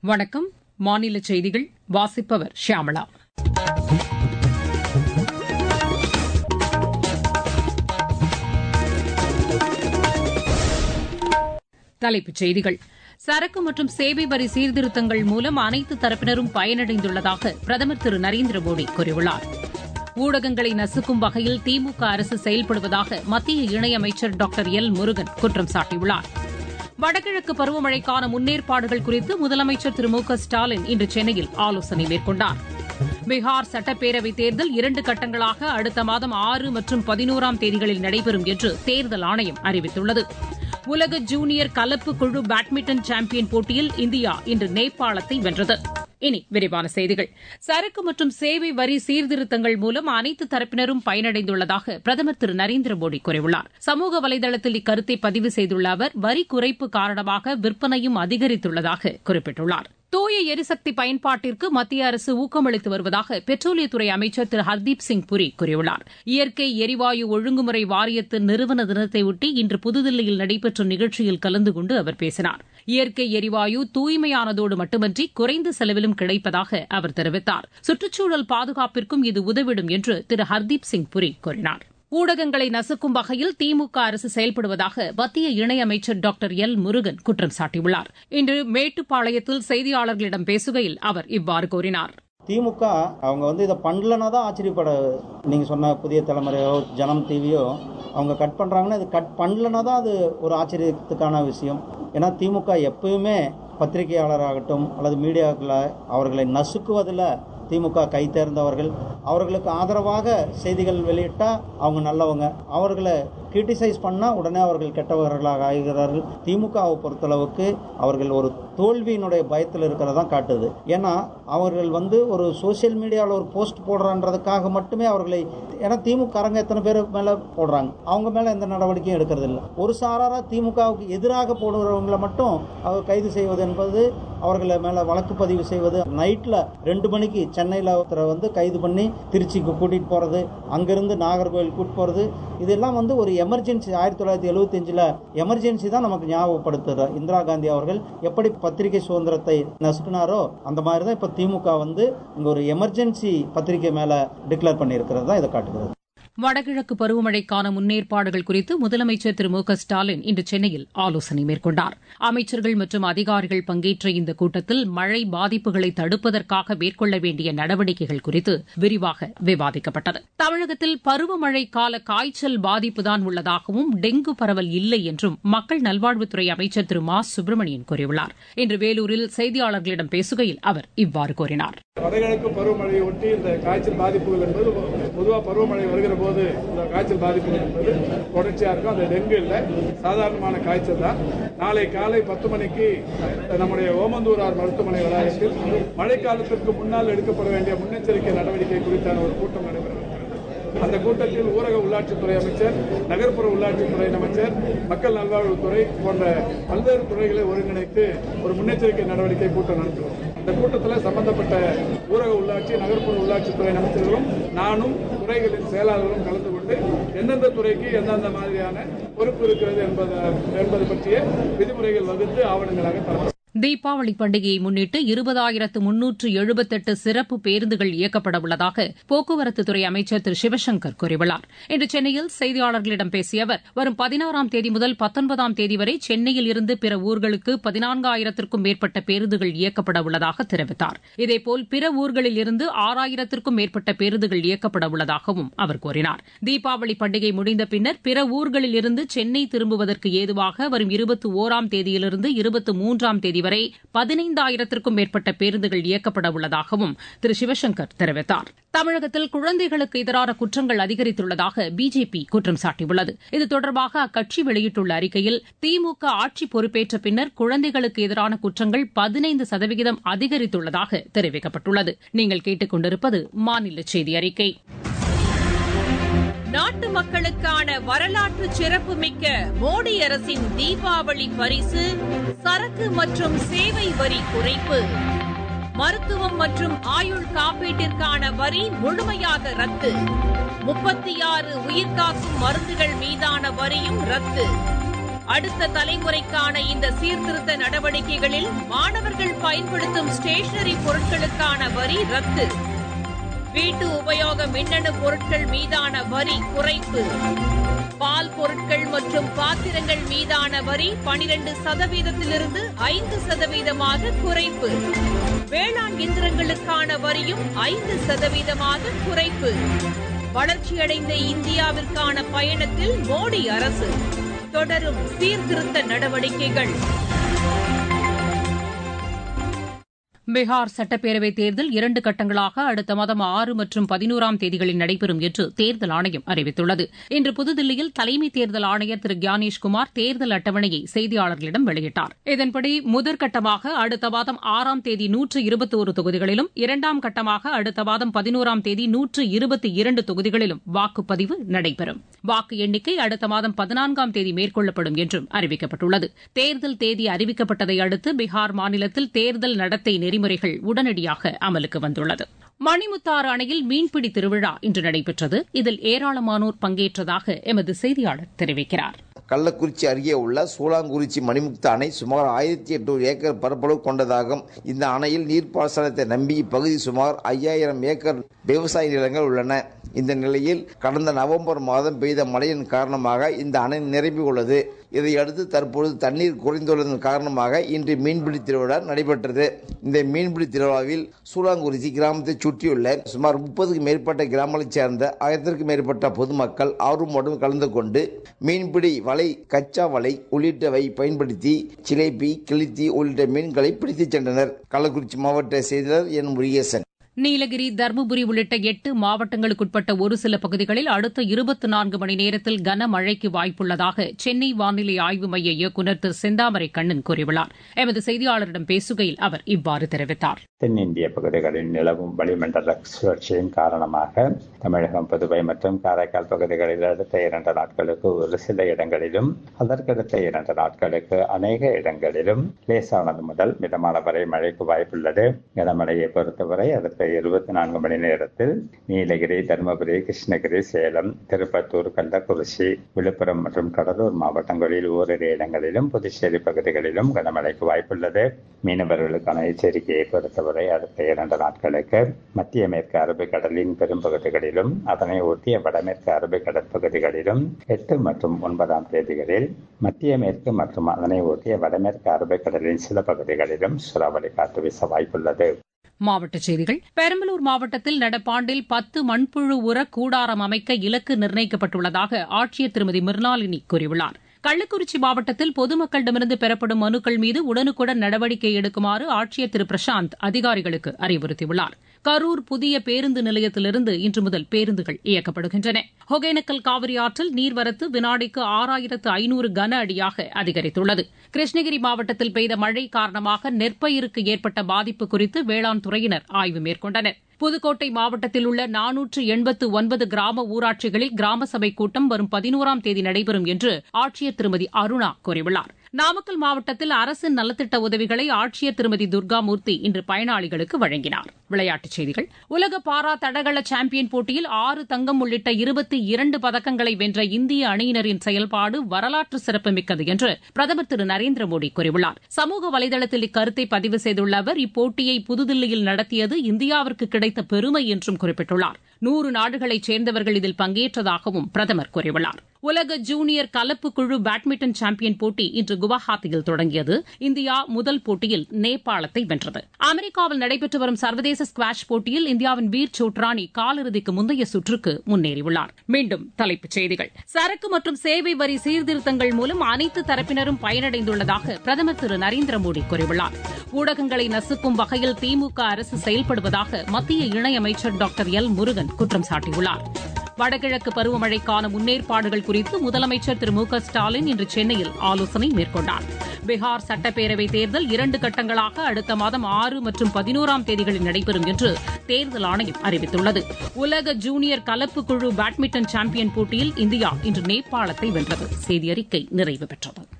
வணக்கம் மாநில செய்திகள் வாசிப்பவர் ஷியாமளா தலைப்புச் செய்திகள் சரக்கு மற்றும் சேவை வரி சீர்திருத்தங்கள் மூலம் அனைத்து தரப்பினரும் பயனடைந்துள்ளதாக பிரதமர் திரு நரேந்திர மோடி கூறியுள்ளார் ஊடகங்களை நசுக்கும் வகையில் திமுக அரசு செயல்படுவதாக மத்திய இணையமைச்சர் டாக்டர் எல் முருகன் குற்றம் சாட்டியுள்ளார் வடகிழக்கு பருவமழைக்கான முன்னேற்பாடுகள் குறித்து முதலமைச்சர் திரு மு க ஸ்டாலின் இன்று சென்னையில் ஆலோசனை மேற்கொண்டார் பீகார் சட்டப்பேரவைத் தேர்தல் இரண்டு கட்டங்களாக அடுத்த மாதம் ஆறு மற்றும் பதினோராம் தேதிகளில் நடைபெறும் என்று தேர்தல் ஆணையம் அறிவித்துள்ளது உலக ஜூனியர் கலப்பு குழு பேட்மிண்டன் சாம்பியன் போட்டியில் இந்தியா இன்று நேபாளத்தை வென்றது இனி விரிவான செய்திகள் சரக்கு மற்றும் சேவை வரி சீர்திருத்தங்கள் மூலம் அனைத்து தரப்பினரும் பயனடைந்துள்ளதாக பிரதமர் திரு நரேந்திர மோடி கூறியுள்ளார் சமூக வலைதளத்தில் இக்கருத்தை பதிவு செய்துள்ள அவர் வரி குறைப்பு காரணமாக விற்பனையும் அதிகரித்துள்ளதாக குறிப்பிட்டுள்ளார் தூய எரிசக்தி பயன்பாட்டிற்கு மத்திய அரசு ஊக்கமளித்து வருவதாக பெட்ரோலியத்துறை அமைச்சர் திரு ஹர்தீப் சிங் புரி கூறியுள்ளார் இயற்கை எரிவாயு ஒழுங்குமுறை வாரியத்தின் நிறுவன தினத்தையொட்டி இன்று புதுதில்லியில் நடைபெற்ற நிகழ்ச்சியில் கலந்து கொண்டு அவர் பேசினார் இயற்கை எரிவாயு தூய்மையானதோடு மட்டுமன்றி குறைந்த செலவிலும் கிடைப்பதாக அவர் தெரிவித்தார் சுற்றுச்சூழல் பாதுகாப்பிற்கும் இது உதவிடும் என்று திரு ஹர்தீப் சிங் புரி கூறினார் ஊடகங்களை நசுக்கும் வகையில் திமுக அரசு செயல்படுவதாக மத்திய இணையமைச்சர் டாக்டர் எல் முருகன் குற்றம் சாட்டியுள்ளார் இன்று மேட்டுப்பாளையத்தில் செய்தியாளர்களிடம் பேசுகையில் அவர் இவ்வாறு கூறினார் திமுக அவங்க வந்து இதை பண்ணலன்னா தான் ஆச்சரியப்பட நீங்கள் சொன்ன புதிய தலைமுறையோ ஜனம் டிவியோ அவங்க கட் பண்ணுறாங்கன்னா இது கட் பண்ணலன்னா தான் அது ஒரு ஆச்சரியத்துக்கான விஷயம் ஏன்னா திமுக எப்பயுமே பத்திரிகையாளராகட்டும் அல்லது மீடியாக்களை அவர்களை நசுக்குவதில் திமுக கை தேர்ந்தவர்கள் அவர்களுக்கு ஆதரவாக செய்திகள் வெளியிட்டால் அவங்க நல்லவங்க அவர்களை கிரிட்டிசைஸ் பண்ணால் உடனே அவர்கள் கெட்டவர்களாக ஆகிறார்கள் திமுகவை பொறுத்தளவுக்கு அவர்கள் ஒரு தோல்வியினுடைய பயத்தில் இருக்கிறதா காட்டுது ஏன்னா அவர்கள் வந்து ஒரு சோசியல் மீடியாவில் ஒரு போஸ்ட் போடுறான்றதுக்காக மட்டுமே அவர்களை ஏன்னா திமுக அரங்க எத்தனை பேர் மேலே போடுறாங்க அவங்க மேலே எந்த நடவடிக்கையும் எடுக்கிறது இல்லை ஒரு சாராரா திமுகவுக்கு எதிராக போடுறவங்களை மட்டும் அவர் கைது செய்வது என்பது அவர்களை மேலே வழக்கு பதிவு செய்வது நைட்டில் ரெண்டு மணிக்கு சென்னையில் ஒருத்தரை வந்து கைது பண்ணி திருச்சிக்கு கூட்டிகிட்டு போகிறது அங்கேருந்து நாகர்கோவில் கூட்டிட்டு போகிறது இதெல்லாம் வந்து ஒரு எமர்ஜென்சி ஆயிரத்தி தொள்ளாயிரத்தி எழுபத்தஞ்சில் எமர்ஜென்சி தான் நமக்கு ஞாபகப்படுத்துகிறார் இந்திரா காந்தி அவர்கள் எப்படி பத்திரிகை சுதந்திரத்தை நசுக்கினாரோ அந்த மாதிரி தான் இப்போ திமுக வந்து இங்கே ஒரு எமர்ஜென்சி பத்திரிகை மேலே டிக்ளேர் பண்ணியிருக்கிறது தான் இதை காட்டுகிறது வடகிழக்கு பருவமழைக்கான முன்னேற்பாடுகள் குறித்து முதலமைச்சர் திரு மு க ஸ்டாலின் இன்று சென்னையில் ஆலோசனை மேற்கொண்டார் அமைச்சர்கள் மற்றும் அதிகாரிகள் பங்கேற்ற இந்த கூட்டத்தில் மழை பாதிப்புகளை தடுப்பதற்காக மேற்கொள்ள வேண்டிய நடவடிக்கைகள் குறித்து விரிவாக விவாதிக்கப்பட்டது தமிழகத்தில் பருவமழை கால காய்ச்சல் பாதிப்புதான் உள்ளதாகவும் டெங்கு பரவல் இல்லை என்றும் மக்கள் நல்வாழ்வுத்துறை அமைச்சர் திரு மா சுப்பிரமணியன் கூறியுள்ளார் இன்று வேலூரில் செய்தியாளர்களிடம் பேசுகையில் அவர் இவ்வாறு கூறினார் வடகிழக்கு பருவமழையை ஒட்டி இந்த காய்ச்சல் பாதிப்புகள் என்பது பொதுவாக பருவமழை வருகிற போது இந்த காய்ச்சல் பாதிப்புகள் என்பது தொடர்ச்சியாக இருக்கும் அந்த டெங்கு இல்லை சாதாரணமான காய்ச்சல் தான் நாளை காலை பத்து மணிக்கு நம்முடைய ஓமந்தூரார் மருத்துவமனை வளாகத்தில் மழைக்காலத்திற்கு முன்னால் எடுக்கப்பட வேண்டிய முன்னெச்சரிக்கை நடவடிக்கை குறித்தான ஒரு கூட்டம் நடைபெறுகிறது அந்த கூட்டத்தில் ஊரக உள்ளாட்சித்துறை அமைச்சர் நகர்ப்புற உள்ளாட்சித்துறை அமைச்சர் மக்கள் நல்வாழ்வுத்துறை போன்ற பல்வேறு துறைகளை ஒருங்கிணைத்து ஒரு முன்னெச்சரிக்கை நடவடிக்கை கூட்டம் நடத்துவோம் இந்த கூட்டத்தில் சம்பந்தப்பட்ட ஊரக உள்ளாட்சி நகர்ப்புற உள்ளாட்சித்துறை அமைச்சர்களும் நானும் துறைகளின் செயலாளர்களும் கலந்து கொண்டு எந்தெந்த துறைக்கு எந்தெந்த மாதிரியான பொறுப்பு இருக்கிறது என்பது என்பது பற்றிய விதிமுறைகள் வகுத்து ஆவணங்களாக தரப்படும் தீபாவளி பண்டிகையை முன்னிட்டு இருபதாயிரத்து முன்னூற்று எழுபத்தெட்டு சிறப்பு பேருந்துகள் இயக்கப்பட உள்ளதாக போக்குவரத்துத்துறை அமைச்சர் திரு சிவசங்கர் கூறியுள்ளார் இன்று சென்னையில் செய்தியாளர்களிடம் பேசிய அவர் வரும் பதினாறாம் தேதி முதல் பத்தொன்பதாம் தேதி வரை சென்னையில் இருந்து பிற ஊர்களுக்கு பதினான்காயிரத்திற்கும் மேற்பட்ட பேருந்துகள் இயக்கப்பட உள்ளதாக தெரிவித்தார் இதேபோல் பிற ஊர்களில் இருந்து ஆறாயிரத்திற்கும் மேற்பட்ட பேருந்துகள் இயக்கப்பட உள்ளதாகவும் அவர் கூறினார் தீபாவளி பண்டிகை முடிந்த பின்னர் பிற ஊர்களில் இருந்து சென்னை திரும்புவதற்கு ஏதுவாக வரும் இருபத்தி ஓராம் தேதியிலிருந்து இருபத்தி மூன்றாம் தேதி வரை பதினைந்தாயிரத்திற்கும் மேற்பட்ட பேருந்துகள் இயக்கப்பட உள்ளதாகவும் திரு சிவசங்கர் தெரிவித்தார் தமிழகத்தில் குழந்தைகளுக்கு எதிரான குற்றங்கள் அதிகரித்துள்ளதாக பிஜேபி குற்றம் சாட்டியுள்ளது இது தொடர்பாக அக்கட்சி வெளியிட்டுள்ள அறிக்கையில் திமுக ஆட்சி பொறுப்பேற்ற பின்னர் குழந்தைகளுக்கு எதிரான குற்றங்கள் பதினைந்து சதவிகிதம் அதிகரித்துள்ளதாக தெரிவிக்கப்பட்டுள்ளது நீங்கள் கேட்டுக் கொண்டிருப்பது மாநில செய்தி அறிக்கை நாட்டு மக்களுக்கான வரலாற்று சிறப்புமிக்க மோடி அரசின் தீபாவளி பரிசு சரக்கு மற்றும் சேவை வரி குறைப்பு மருத்துவம் மற்றும் ஆயுள் காப்பீட்டிற்கான வரி முழுமையாக ரத்து முப்பத்தி ஆறு உயிர்காக்கும் மருந்துகள் மீதான வரியும் ரத்து அடுத்த தலைமுறைக்கான இந்த சீர்திருத்த நடவடிக்கைகளில் மாணவர்கள் பயன்படுத்தும் ஸ்டேஷனரி பொருட்களுக்கான வரி ரத்து வீட்டு உபயோக மின்னணு பொருட்கள் மீதான வரி குறைப்பு பால் பொருட்கள் மற்றும் பாத்திரங்கள் மீதான வரி பனிரெண்டு சதவீதத்திலிருந்து ஐந்து சதவீதமாக குறைப்பு வேளாண் இயந்திரங்களுக்கான வரியும் ஐந்து சதவீதமாக குறைப்பு வளர்ச்சியடைந்த இந்தியாவிற்கான பயணத்தில் மோடி அரசு தொடரும் சீர்திருத்த நடவடிக்கைகள் பீகார் சட்டப்பேரவைத் தேர்தல் இரண்டு கட்டங்களாக அடுத்த மாதம் ஆறு மற்றும் பதினோராம் தேதிகளில் நடைபெறும் என்று தேர்தல் ஆணையம் அறிவித்துள்ளது இன்று புதுதில்லியில் தலைமை தேர்தல் ஆணையர் திரு கியானேஷ்குமார் தேர்தல் அட்டவணையை செய்தியாளர்களிடம் வெளியிட்டார் இதன்படி முதற்கட்டமாக அடுத்த மாதம் ஆறாம் தேதி நூற்று இருபத்தோரு தொகுதிகளிலும் இரண்டாம் கட்டமாக அடுத்த மாதம் பதினோராம் தேதி நூற்று இருபத்தி இரண்டு தொகுதிகளிலும் வாக்குப்பதிவு நடைபெறும் வாக்கு எண்ணிக்கை அடுத்த மாதம் பதினான்காம் தேதி மேற்கொள்ளப்படும் என்றும் அறிவிக்கப்பட்டுள்ளது தேர்தல் தேதி அறிவிக்கப்பட்டதை அடுத்து பீகார் மாநிலத்தில் தேர்தல் நடத்தை நெறிமுறைகள் உடனடியாக அமலுக்கு வந்துள்ளது மணிமுத்தாறு அணையில் மீன்பிடி திருவிழா இன்று நடைபெற்றது இதில் ஏராளமானோர் பங்கேற்றதாக எமது செய்தியாளர் தெரிவிக்கிறார் கள்ளக்குறிச்சி அருகே உள்ள சூளாங்குறிச்சி மணிமுக்த அணை சுமார் ஆயிரத்தி எட்நூறு ஏக்கர் பரப்பளவு கொண்டதாகும் இந்த அணையில் நீர்ப்பாசனத்தை நம்பி இப்பகுதி சுமார் ஐயாயிரம் ஏக்கர் விவசாய நிலங்கள் உள்ளன இந்த நிலையில் கடந்த நவம்பர் மாதம் பெய்த மழையின் காரணமாக இந்த அணை நிரம்பி உள்ளது இதையடுத்து தற்பொழுது தண்ணீர் குறைந்துள்ளதன் காரணமாக இன்று மீன்பிடி திருவிழா நடைபெற்றது இந்த மீன்பிடி திருவிழாவில் சூளாங்குறிச்சி கிராமத்தை சுற்றியுள்ள சுமார் முப்பதுக்கு மேற்பட்ட கிராமங்களைச் சேர்ந்த ஆயிரத்திற்கும் மேற்பட்ட பொதுமக்கள் ஆர்வமுடன் கலந்து கொண்டு மீன்பிடி வலை கச்சா வலை உள்ளிட்டவை பயன்படுத்தி சிலேபி கிளித்தி உள்ளிட்ட மீன்களை பிடித்துச் சென்றனர் கள்ளக்குறிச்சி மாவட்ட செய்தியாளர் என் முருகேசன் நீலகிரி தருமபுரி உள்ளிட்ட எட்டு மாவட்டங்களுக்குட்பட்ட ஒரு சில பகுதிகளில் அடுத்த இருபத்தி நான்கு மணி நேரத்தில் கனமழைக்கு வாய்ப்புள்ளதாக சென்னை வானிலை ஆய்வு மைய இயக்குநர் திரு செந்தாமரை கண்ணன் கூறியுள்ளார் எமது செய்தியாளரிடம் பேசுகையில் அவர் இவ்வாறு தெரிவித்தார் தென்னிந்திய பகுதிகளில் நிலவும் வளிமண்டல சுழற்சியின் காரணமாக தமிழகம் புதுவை மற்றும் காரைக்கால் பகுதிகளில் அடுத்த இரண்டு நாட்களுக்கு ஒரு சில இடங்களிலும் அதற்கடுத்த இரண்டு நாட்களுக்கு அநேக இடங்களிலும் லேசானது முதல் மிதமான வரை மழைக்கு வாய்ப்புள்ளது கனமழையை பொறுத்தவரை அடுத்த இருபத்தி நான்கு மணி நேரத்தில் நீலகிரி தருமபுரி கிருஷ்ணகிரி சேலம் திருப்பத்தூர் கள்ளக்குறிச்சி விழுப்புரம் மற்றும் கடலூர் மாவட்டங்களில் ஓரிரு இடங்களிலும் புதுச்சேரி பகுதிகளிலும் கனமழைக்கு வாய்ப்புள்ளது மீனவர்களுக்கான எச்சரிக்கையை பொறுத்தவரை அடுத்த இரண்டு நாட்களுக்கு மத்திய மேற்கு அரபிக்கடலின் பெரும்பகுதிகளிலும் அதனை ஒட்டிய வடமேற்கு அரபிக்கடல் பகுதிகளிலும் எட்டு மற்றும் ஒன்பதாம் தேதிகளில் மத்திய மேற்கு மற்றும் அதனை ஒட்டிய வடமேற்கு அரபிக்கடலின் சில பகுதிகளிலும் சூறாவளி காற்று வீச வாய்ப்புள்ளது மாவட்டச் செய்திகள் பெரம்பலூர் மாவட்டத்தில் நடப்பாண்டில் பத்து மண்புழு உர கூடாரம் அமைக்க இலக்கு நிர்ணயிக்கப்பட்டுள்ளதாக ஆட்சியர் திருமதி மிர்னாலினி கூறியுள்ளார் கள்ளக்குறிச்சி மாவட்டத்தில் பொதுமக்களிடமிருந்து பெறப்படும் மனுக்கள் மீது உடனுக்குடன் நடவடிக்கை எடுக்குமாறு ஆட்சியர் திரு பிரசாந்த் அதிகாரிகளுக்கு அறிவுறுத்தியுள்ளார் கரூர் புதிய பேருந்து நிலையத்திலிருந்து இன்று முதல் பேருந்துகள் இயக்கப்படுகின்றன ஒகேனக்கல் காவிரி ஆற்றில் நீர்வரத்து வினாடிக்கு ஆறாயிரத்து ஐநூறு கன அடியாக அதிகரித்துள்ளது கிருஷ்ணகிரி மாவட்டத்தில் பெய்த மழை காரணமாக நெற்பயிருக்கு ஏற்பட்ட பாதிப்பு குறித்து வேளாண் துறையினர் ஆய்வு மேற்கொண்டனர் புதுக்கோட்டை மாவட்டத்தில் உள்ள நானூற்று எண்பத்து ஒன்பது கிராம ஊராட்சிகளில் கிராம சபை கூட்டம் வரும் பதினோராம் தேதி நடைபெறும் என்று ஆட்சியர் திருமதி அருணா கூறியுள்ளார் நாமக்கல் மாவட்டத்தில் அரசின் நலத்திட்ட உதவிகளை ஆட்சியர் திருமதி துர்காமூர்த்தி இன்று பயனாளிகளுக்கு வழங்கினார் விளையாட்டுச் செய்திகள் உலக பாரா தடகள சாம்பியன் போட்டியில் ஆறு தங்கம் உள்ளிட்ட இருபத்தி இரண்டு பதக்கங்களை வென்ற இந்திய அணியினரின் செயல்பாடு வரலாற்று சிறப்புமிக்கது என்று பிரதமர் திரு நரேந்திர மோடி கூறியுள்ளார் சமூக வலைதளத்தில் இக்கருத்தை பதிவு செய்துள்ள அவர் இப்போட்டியை புதுதில்லியில் நடத்தியது இந்தியாவிற்கு கிடைத்த பெருமை என்றும் குறிப்பிட்டுள்ளார் நூறு நாடுகளைச் சேர்ந்தவர்கள் இதில் பங்கேற்றதாகவும் பிரதமர் கூறியுள்ளார் உலக ஜூனியர் கலப்பு குழு பேட்மிண்டன் சாம்பியன் போட்டி இன்று குவஹாத்தியில் தொடங்கியது இந்தியா முதல் போட்டியில் நேபாளத்தை வென்றது அமெரிக்காவில் நடைபெற்று வரும் சர்வதேச ஸ்குவாஷ் போட்டியில் இந்தியாவின் வீர் சோட்ரானி காலிறுதிக்கு முந்தைய சுற்றுக்கு முன்னேறியுள்ளார் மீண்டும் தலைப்புச் செய்திகள் சரக்கு மற்றும் சேவை வரி சீர்திருத்தங்கள் மூலம் அனைத்து தரப்பினரும் பயனடைந்துள்ளதாக பிரதமர் திரு நரேந்திர மோடி கூறியுள்ளார் ஊடகங்களை நசுக்கும் வகையில் திமுக அரசு செயல்படுவதாக மத்திய இணையமைச்சர் டாக்டர் எல் முருகன் குற்றம் சாட்டியுள்ளார் வடகிழக்கு பருவமழைக்கான முன்னேற்பாடுகள் குறித்து முதலமைச்சர் திரு மு க ஸ்டாலின் இன்று சென்னையில் ஆலோசனை மேற்கொண்டார் பீகார் சட்டப்பேரவைத் தேர்தல் இரண்டு கட்டங்களாக அடுத்த மாதம் ஆறு மற்றும் பதினோராம் தேதிகளில் நடைபெறும் என்று தேர்தல் ஆணையம் அறிவித்துள்ளது உலக ஜூனியர் கலப்பு குழு பேட்மிண்டன் சாம்பியன் போட்டியில் இந்தியா இன்று நேபாளத்தை வென்றது செய்தி அறிக்கை நிறைவு பெற்றது